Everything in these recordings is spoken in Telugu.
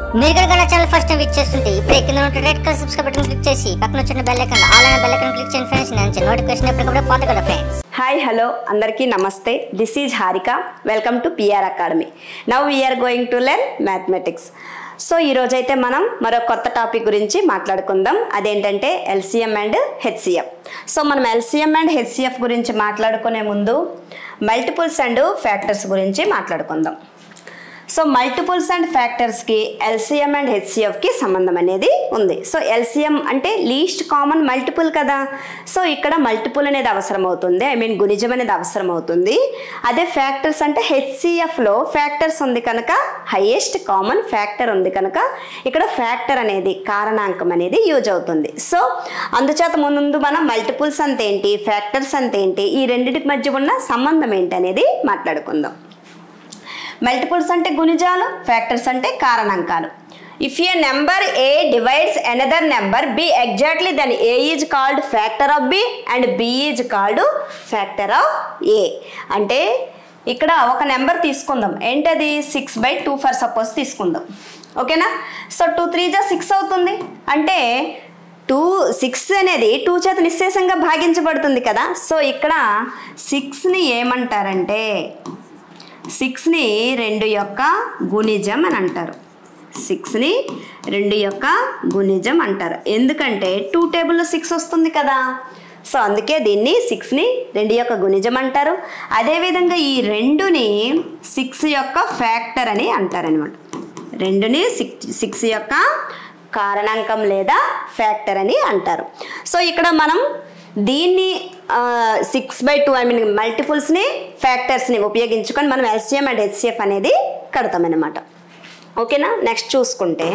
మీరు కనుక నా ఛానల్ ఫస్ట్ టైం విచ్ చేస్తుంటే ఇప్పుడే కింద ఉన్న red colour subscribe button click చేసి పక్కన వచ్చిన బెల్ ఐకాన్ ఆల్ అయిన బెల్ ఐకాన్ క్లిక్ చేయండి ఫ్రెండ్స్ నేను నోటిఫికేషన్ ఎప్పటికప్పుడు పొందగలరు ఫ్రెండ్స్ హాయ్ హలో అందరికీ నమస్తే this is Harika welcome to PR academy now we're going to learn mathematics so ఈరోజైతే మనం మరో కొత్త టాపిక్ గురించి మాట్లాడుకుందాం అదేంటంటే ఎల్సిఎం అండ్ హెచ్సిఎఫ్ సో మనం ఎల్సిఎం అండ్ హెచ్సిఎఫ్ గురించి మాట్లాడుకునే ముందు మల్టిపుల్స్ అండ్ ఫ్యాక్టర్స్ గురించి మాట్లాడుకుందాం సో మల్టిపుల్స్ అండ్ ఫ్యాక్టర్స్కి ఎల్సిఎం అండ్ హెచ్సిఎఫ్కి సంబంధం అనేది ఉంది సో ఎల్సిఎం అంటే లీస్ట్ కామన్ మల్టిపుల్ కదా సో ఇక్కడ మల్టిపుల్ అనేది అవసరం అవుతుంది ఐ మీన్ గుణిజం అనేది అవసరం అవుతుంది అదే ఫ్యాక్టర్స్ అంటే హెచ్సిఎఫ్లో ఫ్యాక్టర్స్ ఉంది కనుక హైయెస్ట్ కామన్ ఫ్యాక్టర్ ఉంది కనుక ఇక్కడ ఫ్యాక్టర్ అనేది కారణాంకం అనేది యూజ్ అవుతుంది సో అందుచేత ముందు మనం మల్టిపుల్స్ అంటే ఏంటి ఫ్యాక్టర్స్ అంటే ఏంటి ఈ రెండింటికి మధ్య ఉన్న సంబంధం ఏంటి అనేది మాట్లాడుకుందాం మల్టిపుల్స్ అంటే గుణిజాలు ఫ్యాక్టర్స్ అంటే కారణాంకాలు if a number a divides another number b exactly then a is called factor of b and b is called factor of a అంటే ఇక్కడ ఒక నెంబర్ తీసుకుందాం ఏంటది six by two for suppose తీసుకుందాం ఓకేనా సో టూ త్రీ జా సిక్స్ అవుతుంది అంటే టూ సిక్స్ అనేది టూ చేత నిశ్శేషంగా భాగించబడుతుంది కదా సో ఇక్కడ సిక్స్ని ఏమంటారంటే సిక్స్ని రెండు యొక్క గుణిజం అని అంటారు సిక్స్ని రెండు యొక్క గుణిజం అంటారు ఎందుకంటే టూ టేబుల్లో సిక్స్ వస్తుంది కదా సో అందుకే దీన్ని సిక్స్ని రెండు యొక్క గుణిజం అంటారు అదేవిధంగా ఈ రెండుని సిక్స్ యొక్క ఫ్యాక్టర్ అని అంటారనమాట రెండుని సిక్స్ సిక్స్ యొక్క కారణాంకం లేదా ఫ్యాక్టర్ అని అంటారు సో ఇక్కడ మనం దీన్ని six by two I mean మల్టిపుల్స్ని ఫ్యాక్టర్స్ని ఉపయోగించుకొని మనం ఎల్సిఎం అండ్ హెచ్సిఎఫ్ అనేది కడతామన్నమాట ఓకేనా నెక్స్ట్ చూసుకుంటే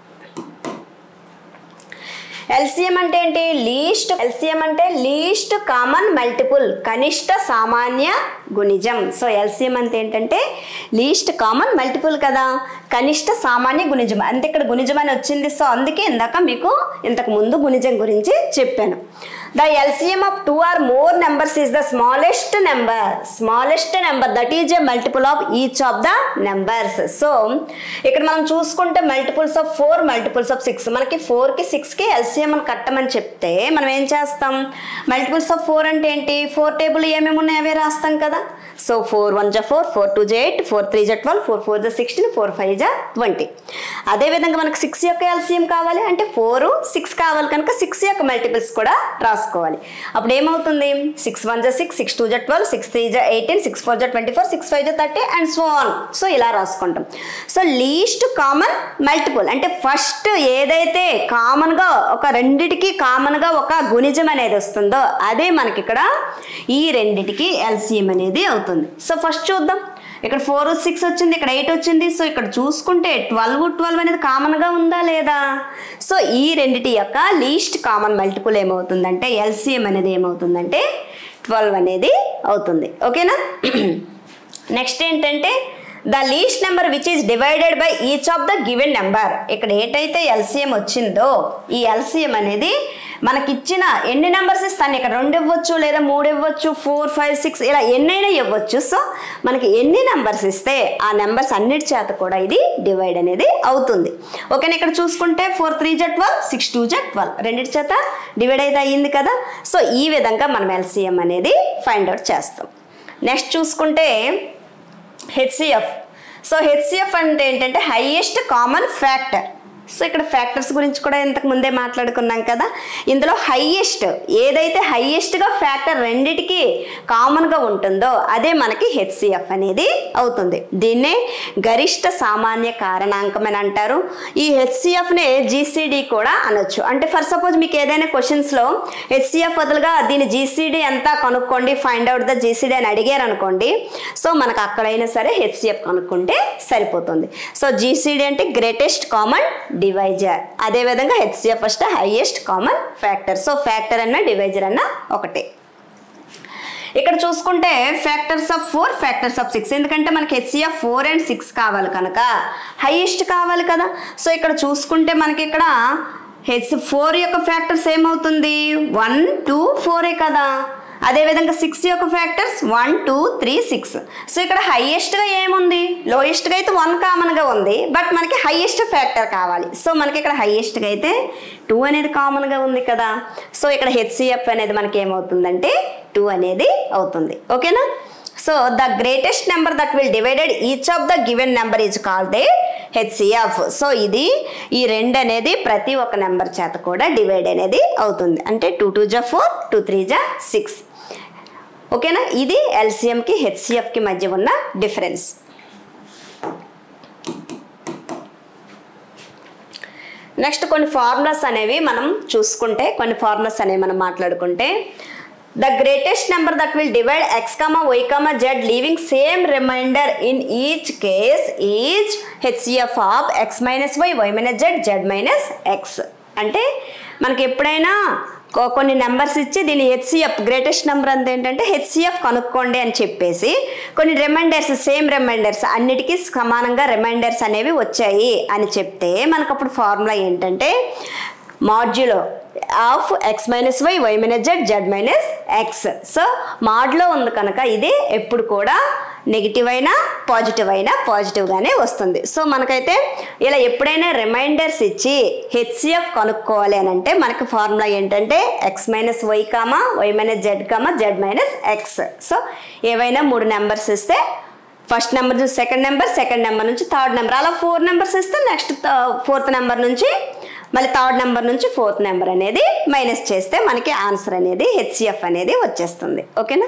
ఎల్సిఎం అంటే ఏంటి లీస్ట్ ఎల్సిఎం అంటే లీస్ట్ కామన్ మల్టిపుల్ కనిష్ట సామాన్య గుణిజం సో ఎల్సిఎం అంటే ఏంటంటే లీస్ట్ కామన్ మల్టిపుల్ కదా కనిష్ట సామాన్య గుణిజం అంటే ఇక్కడ గుణిజం అని వచ్చింది సో అందుకే ఇందాక మీకు ఇంతకు ముందు గుణిజం గురించి చెప్పాను the LCM of two or more numbers is the smallest number smallest number that is a multiple of each of the numbers so ఇక్కడ మనం చూసుకుంటే multiples of four multiples of six మనకి ఫోర్కి సిక్స్కి ఎల్సిఎం అని కట్టమని చెప్తే మనం ఏం చేస్తాం మల్టిపుల్స్ ఆఫ్ ఫోర్ అంటే ఏంటి ఫోర్ టేబుల్ ఏమేమి ఉన్నాయి అవే రాస్తాం కదా సో ఫోర్ వన్ జా ఫోర్ ఫోర్ టూ జా ఎయిట్ ఫోర్ త్రీ జా ట్వెల్వ్ ఫోర్ ఫోర్ జా సిక్స్టీన్ ఫోర్ ఫైవ్ జా ట్వంటీ అదేవిధంగా మనకు సిక్స్ యొక్క ఎల్సిఎం కావాలి అంటే ఫోర్ సిక్స్ కావాలి కనుక సిక్స్ యొక్క మల్టిపుల్స్ కూడా రాసుకోవాలి అప్పుడు ఏమవుతుంది సిక్స్ వన్ జా సిక్స్ సిక్స్ టూ జా ట్వెల్వ్ సిక్స్ త్రీ జా ఎయిటీన్ సిక్స్ ఫోర్ జా ట్వంటీ ఫోర్ సిక్స్ ఫైవ్ జా thirty and so on so ఇలా రాసుకుంటాం సో లీస్ట్ కామన్ మల్టిపుల్ అంటే ఫస్ట్ ఏదైతే కామన్గా ఒక రెండిటికి కామన్గా ఒక గుణిజం అనేది వస్తుందో అదే మనకి ఇక్కడ ఈ రెండిటికి ఎల్సిఎం అనేది అవుతుంది సో ఫస్ట్ చూద్దాం ఇక్కడ ఫోర్ సిక్స్ వచ్చింది ఇక్కడ ఎయిట్ వచ్చింది సో ఇక్కడ చూసుకుంటే ట్వెల్వ్ ట్వెల్వ్ అనేది కామన్గా ఉందా లేదా సో ఈ రెండిటి యొక్క లీస్ట్ కామన్ మల్టిపుల్ ఏమవుతుందంటే ఎల్సిఎం అనేది ఏమవుతుందంటే ట్వెల్వ్ అనేది అవుతుంది ఓకేనా నెక్స్ట్ ఏంటంటే the least number which is divided by each of the given number ఇక్కడ ఏటైతే ఎల్సిఎం వచ్చిందో ఈ ఎల్సిఎం అనేది మనకిచ్చిన ఎన్ని నెంబర్స్ ఇస్తాను ఇక్కడ రెండు ఇవ్వచ్చు లేదా మూడు ఇవ్వచ్చు ఫోర్ ఫైవ్ సిక్స్ ఇలా ఎన్నైనా ఇవ్వచ్చు సో మనకి ఎన్ని నెంబర్స్ ఇస్తే ఆ నెంబర్స్ అన్నిటి చేత కూడా ఇది డివైడ్ అనేది అవుతుంది ఓకేనా ఇక్కడ చూసుకుంటే ఫోర్ త్రీ జెడ్ ట్వెల్వ్ సిక్స్ టూ జెడ్ ట్వెల్వ్ రెండింటి చేత డివైడ్ అయితే అయ్యింది కదా సో ఈ విధంగా మనం ఎల్సిఎం అనేది ఫైండ్ అవుట్ చేస్తాం నెక్స్ట్ చూసుకుంటే హెచ్సిఎఫ్ సో హెచ్సిఎఫ్ అంటే ఏంటంటే హైయెస్ట్ కామన్ ఫ్యాక్టర్ సో ఇక్కడ ఫ్యాక్టర్స్ గురించి కూడా ఇంతకు ముందే మాట్లాడుకున్నాం కదా ఇందులో హైయెస్ట్ ఏదైతే హైయెస్ట్గా ఫ్యాక్టర్ రెండిటికి కామన్గా ఉంటుందో అదే మనకి హెచ్సిఎఫ్ అనేది అవుతుంది దీన్నే గరిష్ట సామాన్య కారణాంకం అని అంటారు ఈ హెచ్సిఎఫ్నే జీసీడీ కూడా అనొచ్చు అంటే ఫర్ సపోజ్ మీకు ఏదైనా క్వశ్చన్స్లో హెచ్సిఎఫ్ బదులుగా దీని జీసీడీ ఎంత కనుక్కోండి ఫైండ్ అవుట్ ద జీసీడీ అని అడిగారు అనుకోండి సో మనకు అక్కడైనా సరే హెచ్సిఎఫ్ కనుక్కుంటే సరిపోతుంది సో జీసీడీ అంటే గ్రేటెస్ట్ కామన్ డివైజర్ అదేవిధంగా HCF first highest common factor so factor అన్న డివైజర్ అన్న ఒకటే ఇక్కడ చూసుకుంటే factors of four factors of six ఎందుకంటే మనకి హెచ్సిఎఫ్ ఫోర్ అండ్ సిక్స్ కావాలి కనుక హైయెస్ట్ కావాలి కదా సో ఇక్కడ చూసుకుంటే మనకి ఇక్కడ హెచ్ ఫోర్ యొక్క ఫ్యాక్టర్స్ ఏమవుతుంది వన్ టూ ఫోరే కదా అదేవిధంగా సిక్స్ యొక్క factors one two three six so ఇక్కడ హైయెస్ట్గా ఏముంది లోయెస్ట్గా అయితే వన్ కామన్గా ఉంది బట్ మనకి హైయెస్ట్ ఫ్యాక్టర్ కావాలి సో మనకి ఇక్కడ హైయెస్ట్గా అయితే టూ అనేది కామన్గా ఉంది కదా సో ఇక్కడ హెచ్సిఎఫ్ అనేది మనకి ఏమవుతుందంటే టూ అనేది అవుతుంది ఓకేనా so the greatest number that will divided each of the given number is called the HCF so ఇది ఈ రెండు అనేది ప్రతి ఒక్క నెంబర్ చేత కూడా డివైడ్ అనేది అవుతుంది అంటే టూ టూ జా ఫోర్ టూ త్రీ జా సిక్స్ ఓకేనా ఇది ఎల్సిఎంకి హెచ్సిఎఫ్కి మధ్య ఉన్న డిఫరెన్స్ నెక్స్ట్ కొన్ని ఫార్ములాస్ అనేవి మనం చూసుకుంటే కొన్ని ఫార్ములాస్ అనేవి మనం మాట్లాడుకుంటే the greatest number that will divide x comma y comma z leaving same remainder in each case each HCF of x minus y y minus z z minus x అంటే మనకి ఎప్పుడైనా కొ- కొన్ని నెంబర్స్ ఇచ్చి దీని హెచ్సిఎఫ్ గ్రేటెస్ట్ నెంబర్ అంత ఏంటంటే హెచ్సిఎఫ్ కనుక్కోండి అని చెప్పేసి కొన్ని రిమైండర్స్ సేమ్ రిమైండర్స్ అన్నిటికీ సమానంగా రిమైండర్స్ అనేవి వచ్చాయి అని చెప్తే మనకు అప్పుడు ఫార్ములా ఏంటంటే modulo of x minus y y minus z z minus x so మాడ్లో ఉంది కనుక ఇది ఎప్పుడు కూడా నెగిటివ్ అయినా పాజిటివ్ అయినా పాజిటివ్గానే వస్తుంది సో మనకైతే ఇలా ఎప్పుడైనా రిమైండర్స్ ఇచ్చి హెచ్సిఎఫ్ కనుక్కోవాలి అని అంటే మనకి ఫార్ములా ఏంటంటే x minus y comma y minus z comma z minus x so ఏవైనా మూడు నెంబర్స్ ఇస్తే ఫస్ట్ నెంబర్ నుంచి సెకండ్ నెంబర్ సెకండ్ నెంబర్ నుంచి థర్డ్ నెంబర్ అలా ఫోర్ నెంబర్స్ ఇస్తే నెక్స్ట్ ఫోర్త్ నెంబర్ నుంచి మళ్ళీ థర్డ్ నెంబర్ నుంచి ఫోర్త్ నెంబర్ అనేది మైనస్ చేస్తే మనకి ఆన్సర్ అనేది హెచ్సిఎఫ్ అనేది వచ్చేస్తుంది ఓకేనా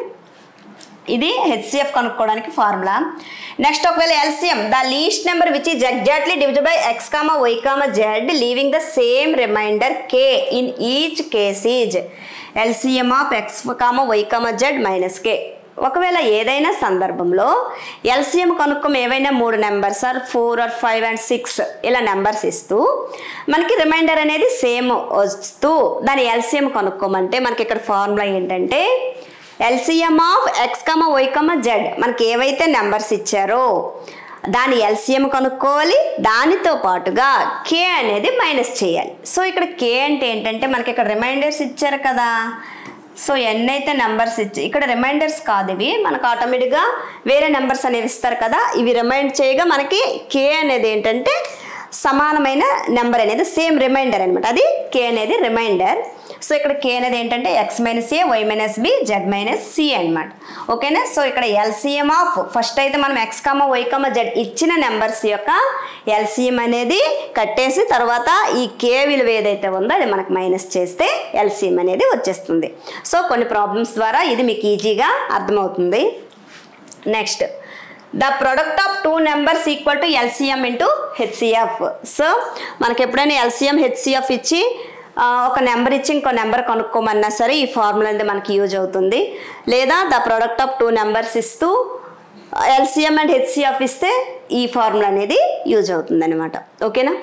ఇది హెచ్సిఎఫ్ కనుక్కోవడానికి ఫార్ములా నెక్స్ట్ ఒకవేళ LCM the least number which is exactly division by x comma y comma z leaving the same remainder k in each case is LCM of x comma y comma z minus k ఒకవేళ ఏదైనా సందర్భంలో ఎల్సిఎం కనుక్కోం ఏవైనా మూడు numbers or four or five and six ఇలా నెంబర్స్ ఇస్తూ మనకి రిమైండర్ అనేది సేమ్ వస్తూ దాని ఎల్సిఎం కనుక్కోమంటే మనకి ఇక్కడ ఫార్ములా ఏంటంటే LCM of x comma y comma z మనకి ఏవైతే నెంబర్స్ ఇచ్చారో దాని ఎల్సిఎం కనుక్కోవాలి దానితో పాటుగా కే అనేది మైనస్ చేయాలి సో ఇక్కడ కే అంటే ఏంటంటే మనకి ఇక్కడ రిమైండర్స్ ఇచ్చారు కదా సో ఎన్నైతే నెంబర్స్ ఇచ్చి ఇక్కడ రిమైండర్స్ కాదు ఇవి మనకు ఆటోమేటిక్గా వేరే నెంబర్స్ అనేవి ఇస్తారు కదా ఇవి రిమైండ్ చేయగా మనకి కే అనేది ఏంటంటే సమానమైన నెంబర్ అనేది సేమ్ రిమైండర్ అనమాట అది కే అనేది రిమైండర్ సో ఇక్కడ కే అనేది ఏంటంటే x minus a y minus b z minus c అనమాట ఓకేనా సో ఇక్కడ ఎల్సిఎం ఆఫ్ ఫస్ట్ అయితే మనం x comma y comma z ఇచ్చిన నెంబర్స్ యొక్క ఎల్సిఎం అనేది కట్టేసి తర్వాత ఈ కే విలువ ఏదైతే ఉందో అది మనకు మైనస్ చేస్తే ఎల్సిఎం అనేది వచ్చేస్తుంది సో కొన్ని ప్రాబ్లమ్స్ ద్వారా ఇది మీకు ఈజీగా అర్థమవుతుంది next the product of two numbers equal to LCM into HCF so మనకి ఎప్పుడైనా ఎల్సిఎం హెచ్సిఎఫ్ ఇచ్చి ఆ, ఒక నెంబర్ ఇచ్చి ఇంకో నెంబర్ కనుక్కోమన్నా సరే ఈ ఫార్ములా అనేది మనకి యూజ్ అవుతుంది లేదా the product of two numbers ఇస్తూ ఎల్సిఎం అండ్ హెచ్సిఎఫ్ ఇస్తే ఈ ఫార్ములా అనేది యూజ్ అవుతుంది అనమాట ఓకేనా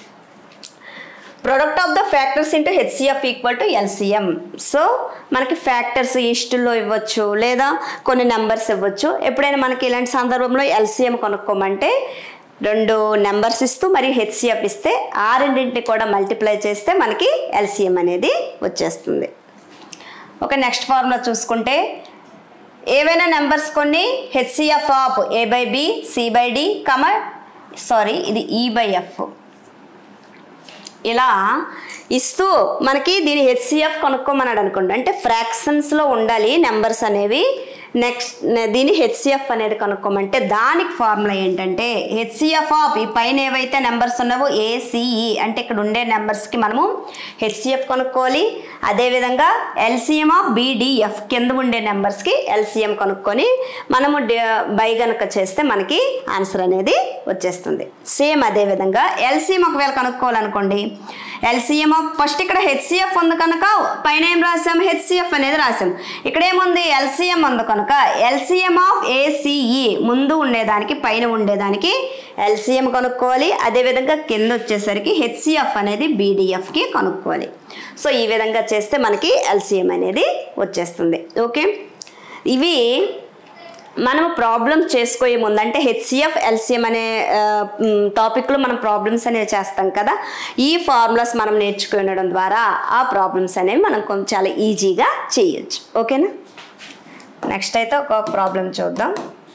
product of the factors into HCF equal to LCM so మనకి ఫ్యాక్టర్స్ ఈస్టులో ఇవ్వచ్చు లేదా కొన్ని నెంబర్స్ ఇవ్వచ్చు ఎప్పుడైనా మనకి ఇలాంటి సందర్భంలో ఎల్సిఎం కొనుక్కోమంటే రెండు నెంబర్స్ ఇస్తూ మరియు హెచ్సిఎఫ్ ఇస్తే ఆ రెండింటిని కూడా మల్టిప్లై చేస్తే మనకి ఎల్సిఎం అనేది వచ్చేస్తుంది ఓకే నెక్స్ట్ ఫార్ములా చూసుకుంటే ఏవైనా నెంబర్స్ కొన్ని HCF of a by b c by d comma sorry ఇది ఈ బై ఎఫ్ ఇలా ఇస్తూ మనకి దీని హెచ్సిఎఫ్ కొనుక్కోమన్నాడు అనుకోండి అంటే ఫ్రాక్షన్స్లో ఉండాలి నెంబర్స్ అనేవి నెక్స్ట్ దీని హెచ్సిఎఫ్ అనేది కనుక్కోమంటే దానికి ఫార్ములా ఏంటంటే హెచ్సిఎఫ్ ఆఫ్ ఈ పైన ఏవైతే నెంబర్స్ ఉన్నావో ఏసీఈ అంటే ఇక్కడ ఉండే నెంబర్స్కి మనము హెచ్సిఎఫ్ కనుక్కోవాలి అదేవిధంగా ఎల్సిఎం ఆఫ్ బీడిఎఫ్ కింద ఉండే నెంబర్స్కి ఎల్సిఎం కనుక్కొని మనము బై గనక చేస్తే మనకి ఆన్సర్ అనేది వచ్చేస్తుంది సేమ్ అదే విధంగా ఎల్సిఎం ఒకవేళ కనుక్కోవాలనుకోండి ఎల్సిఎం ఆఫ్ ఫస్ట్ ఇక్కడ హెచ్సిఎఫ్ ఉంది కనుక పైన ఏం రాసాం హెచ్సిఎఫ్ అనేది రాసాం ఇక్కడ ఏముంది ఎల్సిఎం ఉంది కనుక ఎల్సిఎం ఆఫ్ ఏసీఈ ముందు ఉండేదానికి పైన ఉండేదానికి ఎల్సిఎం కనుక్కోవాలి అదేవిధంగా కింద వచ్చేసరికి హెచ్సిఎఫ్ అనేది బీడిఎఫ్కి కనుక్కోవాలి సో ఈ విధంగా చేస్తే మనకి ఎల్సిఎం అనేది వచ్చేస్తుంది ఓకే ఇవి మనం ప్రాబ్లమ్స్ చేసుకోయే ముందు అంటే హెచ్సిఎఫ్ ఎల్సిఎం అనే టాపిక్లో మనం ప్రాబ్లమ్స్ అనేవి చేస్తాం కదా ఈ ఫార్ములాస్ మనం నేర్చుకునడం ద్వారా ఆ ప్రాబ్లమ్స్ అనేవి మనం కొంచెం చాలా ఈజీగా చేయొచ్చు ఓకేనా నెక్స్ట్ అయితే ఒక ప్రాబ్లం చూద్దాం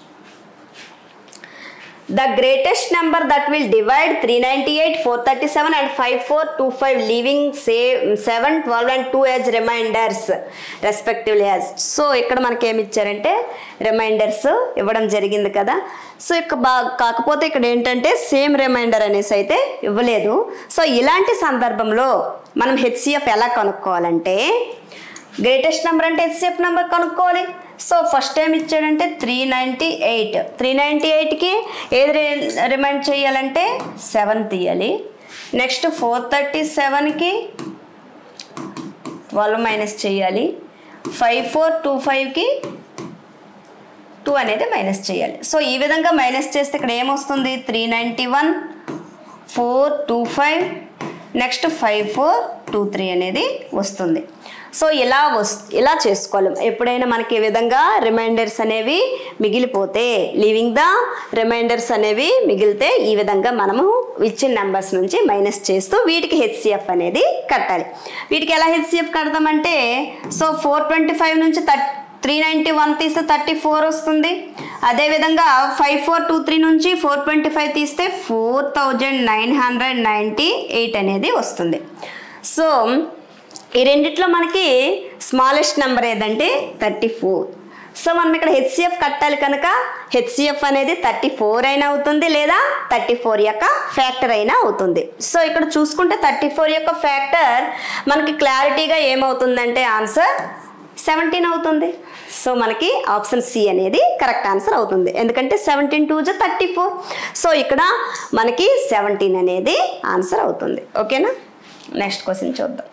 the greatest number that will divide three ninety eight four thirty seven and five four two five leaving say seven twelve and two as remainders respectively as so ఇక్కడ మనకి ఏమి ఇచ్చారంటే రిమైండర్స్ ఇవ్వడం జరిగింది కదా సో ఇక బా కాకపోతే ఇక్కడ ఏంటంటే సేమ్ రిమైండర్ అనేసి అయితే ఇవ్వలేదు సో ఇలాంటి సందర్భంలో మనం హెచ్సిఎఫ్ ఎలా కనుక్కోవాలంటే గ్రేటెస్ట్ నెంబర్ అంటే హెచ్సిఎఫ్ నెంబర్ కనుక్కోవాలి సో ఫస్ట్ టైం ఇచ్చాడంటే three ninety eight three ninety ఎయిట్కి ఏది రిమైండ్ చేయాలంటే సెవెన్ తీయాలి నెక్స్ట్ ఫోర్ థర్టీ సెవెన్కి ట్వెల్వ్ మైనస్ చేయాలి ఫైవ్ ఫోర్ టూ ఫైవ్కి టూ అనేది మైనస్ చేయాలి సో ఈ విధంగా మైనస్ చేస్తే ఇక్కడ ఏమొస్తుంది three ninety one four two five next five four two three అనేది వస్తుంది సో ఇలా వస్ ఇలా చేసుకోవాలి ఎప్పుడైనా మనకి ఈ విధంగా రిమైండర్స్ అనేవి మిగిలిపోతే లీవింగ్ ద రిమైండర్స్ అనేవి మిగిలితే ఈ విధంగా మనము ఇచ్చిన నెంబర్స్ నుంచి మైనస్ చేస్తూ వీటికి హెచ్సిఎఫ్ అనేది కట్టాలి వీటికి ఎలా హెచ్సిఎఫ్ కడతామంటే సో ఫోర్ ట్వంటీ ఫైవ్ నుంచి థర్టీ త్రీ నైంటీ వన్ తీస్తే థర్టీ ఫోర్ వస్తుంది అదేవిధంగా ఫైవ్ ఫోర్ టూ త్రీ నుంచి ఫోర్ ట్వంటీ ఫైవ్ తీస్తే four thousand nine hundred ninety eight అనేది వస్తుంది సో ఈ రెండిట్లో మనకి స్మాలెస్ట్ నెంబర్ ఏదంటే థర్టీ ఫోర్ సో మనం ఇక్కడ హెచ్సిఎఫ్ కట్టాలి కనుక హెచ్సిఎఫ్ అనేది థర్టీ ఫోర్ అయినా అవుతుంది లేదా థర్టీ ఫోర్ యొక్క ఫ్యాక్టర్ అయినా అవుతుంది సో ఇక్కడ చూసుకుంటే థర్టీ ఫోర్ యొక్క ఫ్యాక్టర్ మనకి క్లారిటీగా ఏమవుతుందంటే ఆన్సర్ సెవెంటీన్ అవుతుంది సో మనకి ఆప్షన్ సి అనేది కరెక్ట్ ఆన్సర్ అవుతుంది ఎందుకంటే సెవెంటీన్ టూ జా థర్టీ ఫోర్ సో ఇక్కడ మనకి సెవెంటీన్ అనేది ఆన్సర్ అవుతుంది ఓకేనా నెక్స్ట్ క్వశ్చన్ చూద్దాం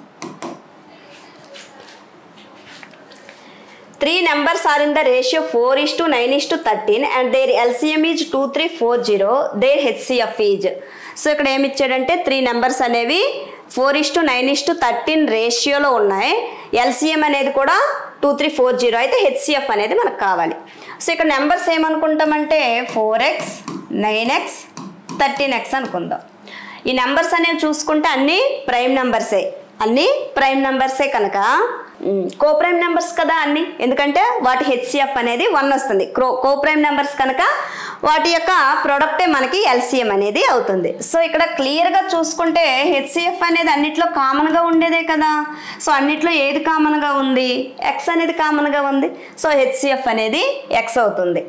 three numbers are in the ratio four is to nine is to thirteen and their LCM is two three four zero their HCF is so ఇక్కడ ఏమి ఇచ్చాడంటే త్రీ నెంబర్స్ అనేవి four is to nine is to thirteen రేషియోలో ఉన్నాయి ఎల్సిఎం అనేది కూడా టూ త్రీ ఫోర్ జీరో అయితే హెచ్సిఎఫ్ అనేది మనకు కావాలి సో ఇక్కడ నెంబర్స్ ఏమనుకుంటామంటే four x nine x thirteen x అనుకుందాం ఈ నెంబర్స్ అనేవి చూసుకుంటే అన్నీ ప్రైమ్ నెంబర్సే అన్నీ ప్రైమ్ నెంబర్సే కనుక కో ప్రైమ్ నెంబర్స్ కదా అన్ని ఎందుకంటే వాటి హెచ్సిఎఫ్ అనేది వన్ వస్తుంది క్రో కో ప్రైమ్ నెంబర్స్ కనుక వాటి యొక్క ప్రొడక్టే మనకి ఎల్సిఎం అనేది అవుతుంది సో ఇక్కడ క్లియర్గా చూసుకుంటే హెచ్సిఎఫ్ అనేది అన్నిట్లో కామన్గా ఉండేదే కదా సో అన్నిట్లో ఏది కామన్గా ఉంది ఎక్స్ అనేది కామన్గా ఉంది సో హెచ్సిఎఫ్ అనేది ఎక్స్ అవుతుంది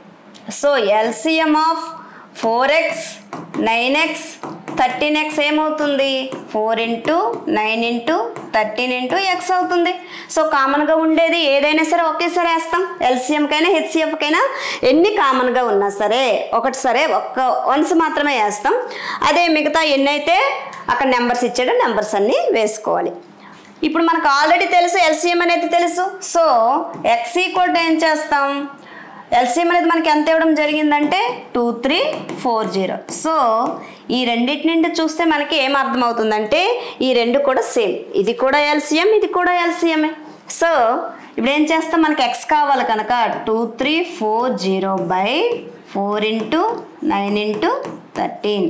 so LCM of four x nine x thirteen x ఏమవుతుంది four into nine into thirteen into x అవుతుంది సో కామన్గా ఉండేది ఏదైనా సరే ఒకేసారి వేస్తాం ఎల్సిఎంకైనా హెచ్సిఎఫ్కైనా ఎన్ని కామన్గా ఉన్నా సరే ఒకటి సరే ఒక్క వన్స్ మాత్రమే వేస్తాం అదే మిగతా ఎన్నైతే అక్కడ నెంబర్స్ ఇచ్చాడో నెంబర్స్ అన్నీ వేసుకోవాలి ఇప్పుడు మనకు ఆల్రెడీ తెలుసు ఎల్సిఎం అనేది తెలుసు సో ఎక్స్ ఈక్వల్ ఏం చేస్తాం ఎల్సిఎం అనేది మనకి ఎంత ఇవ్వడం జరిగిందంటే two three four zero so ఈ రెండింటి నుండి చూస్తే మనకి ఏం అర్థమవుతుందంటే ఈ రెండు కూడా సేమ్ ఇది కూడా ఎల్సిఎం ఇది కూడా ఎల్సిఎమే సో ఇప్పుడు ఏం చేస్తాం మనకి ఎక్స్ కావాలి కనుక two three four zero by four into nine into thirteen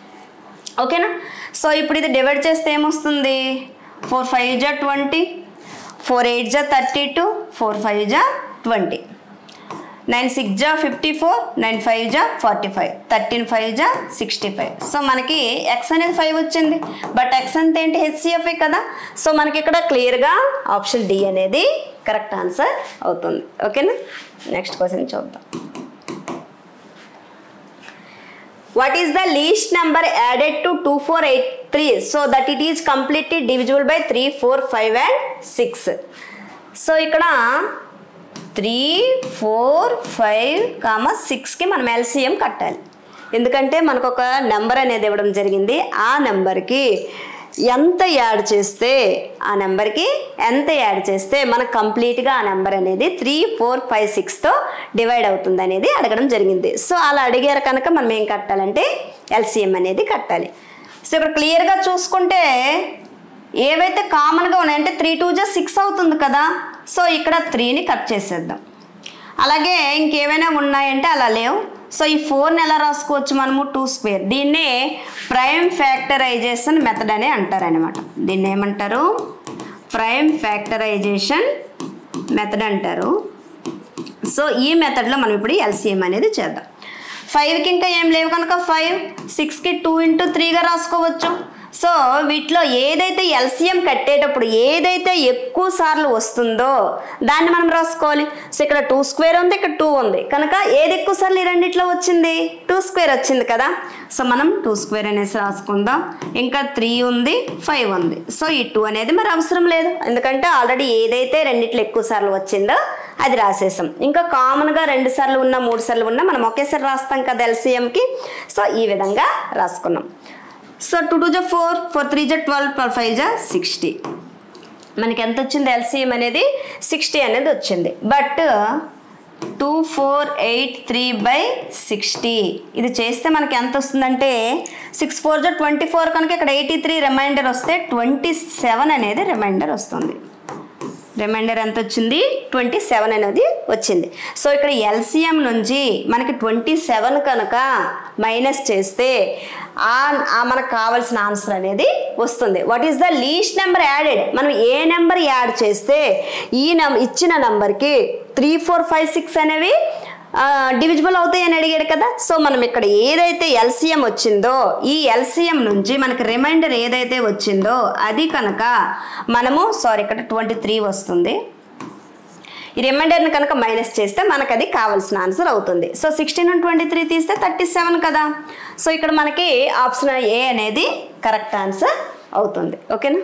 ఓకేనా సో ఇప్పుడు ఇది డివైడ్ చేస్తే ఏమొస్తుంది ఫోర్ ఫైవ్ జా ట్వంటీ ఫోర్ ఎయిట్ జా థర్టీ టూ ఫోర్ ఫైవ్ జా ట్వంటీ నైన్ సిక్స్ జా ఫిఫ్టీ ఫోర్ నైన్ ఫైవ్ జా ఫార్టీ ఫైవ్ థర్టీన్ ఫైవ్ జా సిక్స్టీ ఫైవ్ సో మనకి ఎక్స్ అనేది ఫైవ్ వచ్చింది బట్ ఎక్స్ అంటే ఏంటి హెచ్సిఎఫ్ఏ కదా సో మనకి ఇక్కడ క్లియర్గా ఆప్షన్ డి అనేది కరెక్ట్ ఆన్సర్ అవుతుంది ఓకేనా నెక్స్ట్ క్వశ్చన్ చూద్దాం what is the least number added to two four eight three so that it is completely divisible by three four five and six so ఇక్కడ త్రీ ఫోర్ ఫైవ్ కామ సిక్స్కి మనం ఎల్సిఎం కట్టాలి ఎందుకంటే మనకు ఒక నెంబర్ అనేది ఇవ్వడం జరిగింది ఆ నెంబర్కి ఎంత యాడ్ చేస్తే ఆ నెంబర్కి ఎంత యాడ్ చేస్తే మనకు కంప్లీట్గా ఆ నెంబర్ అనేది త్రీ ఫోర్ ఫైవ్ సిక్స్తో డివైడ్ అవుతుంది అనేది అడగడం జరిగింది సో అలా అడిగారు కనుక మనం ఏం కట్టాలంటే ఎల్సిఎం అనేది కట్టాలి సో ఇక్కడ క్లియర్గా చూసుకుంటే ఏవైతే కామన్గా ఉన్నాయి అంటే త్రీ టూ జా సిక్స్ అవుతుంది కదా సో ఇక్కడ త్రీని కట్ చేసేద్దాం అలాగే ఇంకేమైనా ఉన్నాయంటే అలా లేవు సో ఈ ఫోర్ని ఎలా రాసుకోవచ్చు మనము టూ స్క్వేర్ దీన్నే ప్రైమ్ ఫ్యాక్టరైజేషన్ మెథడ్ అని అంటారనమాట దీన్ని ఏమంటారు ప్రైమ్ ఫ్యాక్టరైజేషన్ మెథడ్ అంటారు సో ఈ మెథడ్లో మనం ఇప్పుడు ఎల్సిఎం అనేది చేద్దాం ఫైవ్కి ఇంకా ఏం లేవు కనుక ఫైవ్ సిక్స్కి టూ ఇంటూ త్రీగా రాసుకోవచ్చు సో వీటిలో ఏదైతే ఎల్సిఎం కట్టేటప్పుడు ఏదైతే ఎక్కువ సార్లు వస్తుందో దాన్ని మనం రాసుకోవాలి సో ఇక్కడ టూ స్క్వేర్ ఉంది ఇక్కడ టూ ఉంది కనుక ఏది ఎక్కువ సార్లు ఈ రెండిట్లో వచ్చింది టూ స్క్వేర్ వచ్చింది కదా సో మనం టూ స్క్వేర్ అనేసి రాసుకుందాం ఇంకా త్రీ ఉంది ఫైవ్ ఉంది సో ఈ టూ అనేది మరి అవసరం లేదు ఎందుకంటే ఆల్రెడీ ఏదైతే రెండిట్లో ఎక్కువ సార్లు వచ్చిందో అది రాసేసాం ఇంకా కామన్గా రెండు సార్లు ఉన్నా మూడు సార్లు ఉన్నా మనం ఒకేసారి రాస్తాం కదా ఎల్సిఎంకి సో ఈ విధంగా రాసుకున్నాం సో టూ టూ జా ఫోర్ ఫోర్ త్రీ జా ట్వెల్వ్ ట్వెల్వ్ ఫైవ్ జా సిక్స్టీ మనకి ఎంత వచ్చింది ఎల్సిఎం అనేది సిక్స్టీ అనేది వచ్చింది but two four eight three by sixty ఇది చేస్తే మనకి ఎంత వస్తుందంటే సిక్స్ ఫోర్ జా ట్వంటీ ఫోర్ కనుక ఇక్కడ ఎయిటీ త్రీ రిమైండర్ వస్తే ట్వంటీ సెవెన్ అనేది రిమైండర్ వస్తుంది రిమైండర్ ఎంత వచ్చింది ట్వంటీ సెవెన్ అనేది వచ్చింది సో ఇక్కడ ఎల్సిఎం నుంచి మనకి ట్వంటీ సెవెన్ కనుక మైనస్ చేస్తే ఆ ఆ మనకు కావాల్సిన ఆన్సర్ అనేది వస్తుంది what is the least number added మనం ఏ నెంబర్ యాడ్ చేస్తే ఈ నం ఇచ్చిన నెంబర్కి త్రీ ఫోర్ ఫైవ్ సిక్స్ అనేవి డివిజిబుల్ అవుతాయి అని అడిగాడు కదా సో మనం ఇక్కడ ఏదైతే ఎల్సిఎం వచ్చిందో ఈ ఎల్సిఎం నుంచి మనకి రిమైండర్ ఏదైతే వచ్చిందో అది కనుక మనము సారీ ఇక్కడ ట్వంటీ త్రీ వస్తుంది ఈ రిమైండర్ని కనుక మైనస్ చేస్తే మనకు అది కావాల్సిన ఆన్సర్ అవుతుంది so sixteen and twenty three తీస్తే థర్టీ సెవెన్ కదా సో ఇక్కడ మనకి ఆప్షన్ ఏ అనేది కరెక్ట్ ఆన్సర్ అవుతుంది ఓకేనా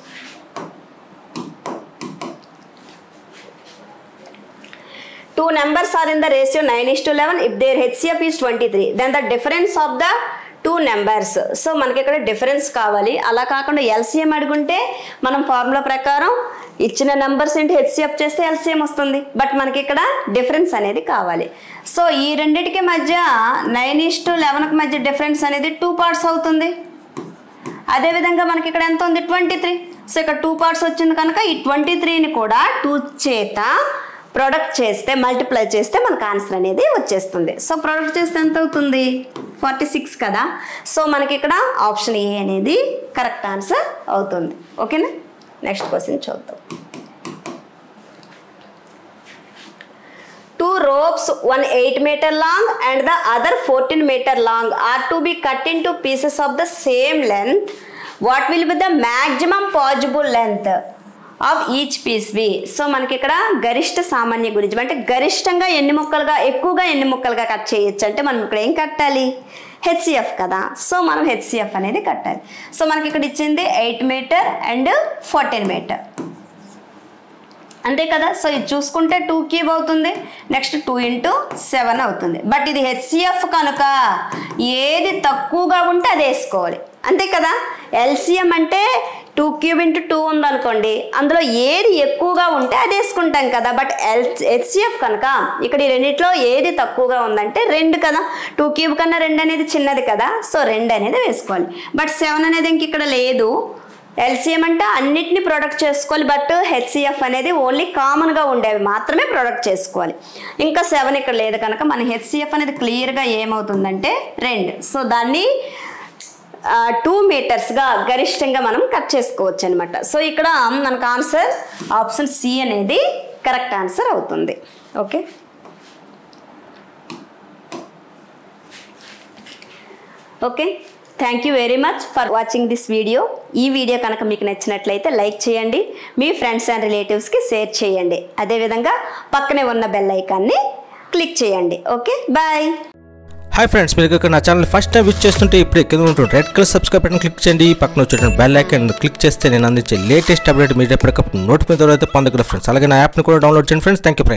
two numbers are in the ratio 9 is to 11 if their HCF is 23 then the difference of the two numbers so మనకి ఇక్కడ డిఫరెన్స్ కావాలి అలా కాకుండా ఎల్సిఎం అడుగుంటే మనం ఫార్ములా ప్రకారం ఇచ్చిన నెంబర్స్ ఏంటి హెచ్సిఎఫ్ చేస్తే ఎల్సిఎం వస్తుంది బట్ మనకి ఇక్కడ డిఫరెన్స్ అనేది కావాలి సో ఈ రెండిటికి మధ్య నైన్ ఇస్ టు లెవెన్కి మధ్య డిఫరెన్స్ అనేది టూ పార్ట్స్ అవుతుంది అదేవిధంగా మనకి ఇక్కడ ఎంత ఉంది ట్వంటీ త్రీ సో ఇక్కడ టూ పార్ట్స్ వచ్చింది కనుక ఈ ట్వంటీ త్రీని కూడా టూ చేత ప్రొడక్ట్ చేస్తే మల్టిప్లై చేస్తే మనకు ఆన్సర్ అనేది వచ్చేస్తుంది సో ప్రొడక్ట్ చేస్తే ఎంత అవుతుంది ఫార్టీ సిక్స్ కదా సో మనకి ఇక్కడ ఆప్షన్ ఏ అనేది కరెక్ట్ ఆన్సర్ అవుతుంది ఓకేనా నెక్స్ట్ క్వశ్చన్ చూద్దాం two ropes one 8 meter long and the other 14 meter long are to be cut into pieces of the same length what will be the maximum possible length of each piece be so మనకి ఇక్కడ గరిష్ట సామాన్య గురించి అంటే గరిష్టంగా ఎన్ని ముక్కలుగా ఎక్కువగా ఎన్ని ముక్కలుగా కట్ చేయొచ్చు అంటే మనం ఇక్కడ ఏం కట్టాలి హెచ్సిఎఫ్ కదా సో మనం హెచ్సిఎఫ్ అనేది కట్టాలి సో మనకి ఇక్కడ ఇచ్చింది eight meter and fourteen meter అంతే కదా సో ఇది చూసుకుంటే టూ క్యూబ్ అవుతుంది నెక్స్ట్ టూ ఇంటూ సెవెన్ అవుతుంది బట్ ఇది హెచ్సిఎఫ్ కనుక ఏది తక్కువగా ఉంటే అది వేసుకోవాలి అంతే కదా ఎల్సిఎం అంటే టూ క్యూబ్ ఇంటూ టూ ఉందనుకోండి అందులో ఏది ఎక్కువగా ఉంటే అది వేసుకుంటాం కదా బట్ ఎల్ హెచ్సిఎఫ్ కనుక ఇక్కడ ఈ రెండిట్లో ఏది తక్కువగా ఉందంటే రెండు కదా టూ క్యూబ్ కన్నా రెండు అనేది చిన్నది కదా సో రెండు అనేది వేసుకోవాలి బట్ సెవెన్ అనేది ఇంక ఇక్కడ లేదు ఎల్సిఎం అంటే అన్నిటిని ప్రొడక్ట్ చేసుకోవాలి బట్ హెచ్సిఎఫ్ అనేది ఓన్లీ కామన్గా ఉండేవి మాత్రమే ప్రొడక్ట్ చేసుకోవాలి ఇంకా సెవెన్ ఇక్కడ లేదు కనుక మన హెచ్సిఎఫ్ అనేది క్లియర్గా ఏమవుతుందంటే రెండు సో దాన్ని టూ మీటర్స్గా గరిష్టంగా మనం కట్ చేసుకోవచ్చు అనమాట సో ఇక్కడ మనకు ఆన్సర్ ఆప్షన్ సి అనేది కరెక్ట్ ఆన్సర్ అవుతుంది okay okay thank you very much for watching this video ఈ వీడియో కనుక మీకు నచ్చినట్లయితే లైక్ చేయండి మీ ఫ్రెండ్స్ అండ్ రిలేటివ్స్కి షేర్ చేయండి అదేవిధంగా పక్కనే ఉన్న బెల్ ఐకాన్ని క్లిక్ చేయండి ఓకే బాయ్ హాయ్ ఫ్రెండ్స్ మీరు ఇక్కడ నా ఛానల్ ఫస్ట్ టైం విచ్ చేస్తుంటే ఇప్పుడు కింద ఉంటుంది red colour subscribe button click చేయండి పక్కన వచ్చేటువంటి బెల్ ఐకాన్ క్లిక్ చేస్తే నేను అందించే లేటెస్ట్ అప్డేట్ మీరు ఎప్పటికప్పుడు నోటిఫికేషన్ అయితే పొందగలరు ఫ్రెండ్స్ అలాగే నా యాప్ని కూడా డౌన్లోడ్ చేయండి ఫ్రెండ్స్ థ్యాంక్ యూ